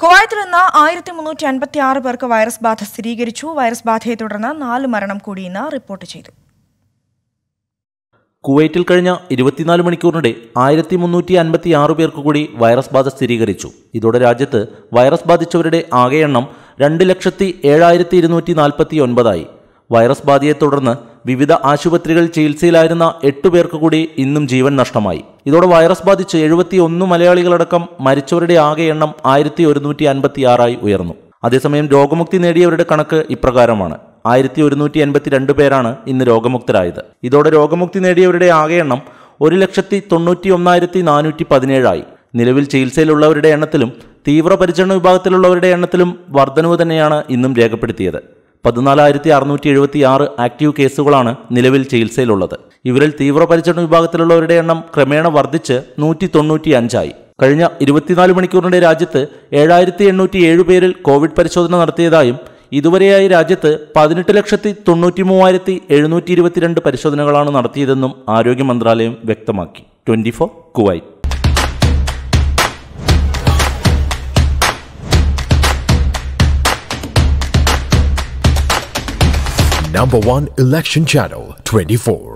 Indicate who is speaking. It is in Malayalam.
Speaker 1: കുവൈത്തിൽ നിന്ന് ആയിരത്തി മുന്നൂറ്റി അൻപത്തി ആറ് പേർക്ക് വൈറസ് ബാധ സ്ഥിരീകരിച്ചു വൈറസ് ബാധയെ തുടർന്ന് നാല് മരണം കൂടി ഇന്ന് റിപ്പോർട്ട് ചെയ്തു
Speaker 2: കുവൈറ്റിൽ കഴിഞ്ഞ ഇരുപത്തിനാല് മണിക്കൂറിനിടെ ആയിരത്തി മുന്നൂറ്റി അൻപത്തി ആറ് പേർക്ക് കൂടി വൈറസ് ബാധ സ്ഥിരീകരിച്ചു ഇതോടെ രാജ്യത്ത് വൈറസ് ബാധിച്ചവരുടെ ആകെ എണ്ണം രണ്ട് ലക്ഷത്തി ഏഴായിരത്തി ഇരുന്നൂറ്റി നാൽപ്പത്തി ഒൻപതായി വൈറസ് ബാധയെ തുടർന്ന് വിവിധ ആശുപത്രികൾ ചികിത്സയിലായിരുന്ന എട്ട് പേർക്ക് കൂടി ഇന്നും ജീവൻ നഷ്ടമായി ഇതോടെ വൈറസ് ബാധിച്ച് എഴുപത്തി ഒന്ന് മലയാളികളടക്കം മരിച്ചവരുടെ ആകെ എണ്ണം ആയിരത്തി ഒരുന്നൂറ്റി അൻപത്തി ആറായി ഉയർന്നു അതേസമയം രോഗമുക്തി നേടിയവരുടെ കണക്ക് ഇപ്രകാരമാണ് ആയിരത്തി ഒരുന്നൂറ്റി എൺപത്തി രണ്ട് പേരാണ് ഇന്ന് രോഗമുക്തരായത് ഇതോടെ രോഗമുക്തി നേടിയവരുടെ ആകെ എണ്ണം ഒരു ലക്ഷത്തി തൊണ്ണൂറ്റി ഒന്നായിരത്തി നാനൂറ്റി പതിനേഴായി നിലവിൽ ചികിത്സയിലുള്ളവരുടെ എണ്ണത്തിലും തീവ്രപരിചരണ വിഭാഗത്തിലുള്ളവരുടെ എണ്ണത്തിലും വർധനവ് തന്നെയാണ് ഇന്നും രേഖപ്പെടുത്തിയത് പതിനാലായിരത്തി അറുന്നൂറ്റി എഴുപത്തി ആറ് ആക്റ്റീവ് കേസുകളാണ് നിലവിൽ ചികിത്സയിലുള്ളത് ഇവരിൽ തീവ്രപരിചരണ വിഭാഗത്തിലുള്ളവരുടെ എണ്ണം ക്രമേണ വർദ്ധിച്ച് നൂറ്റി തൊണ്ണൂറ്റി അഞ്ചായി കഴിഞ്ഞ ഇരുപത്തിനാല് മണിക്കൂറിനിടെ രാജ്യത്ത് ഏഴായിരത്തി എണ്ണൂറ്റി ഏഴ് പേരിൽ കോവിഡ് പരിശോധന നടത്തിയതായും ഇതുവരെയായി രാജ്യത്ത് പതിനെട്ട് ലക്ഷത്തി തൊണ്ണൂറ്റി മൂവായിരത്തി എഴുന്നൂറ്റി ഇരുപത്തിരണ്ട് പരിശോധനകളാണ് നടത്തിയതെന്നും ആരോഗ്യ മന്ത്രാലയം വ്യക്തമാക്കി twenty four Kuwait
Speaker 3: Number one election channel 24.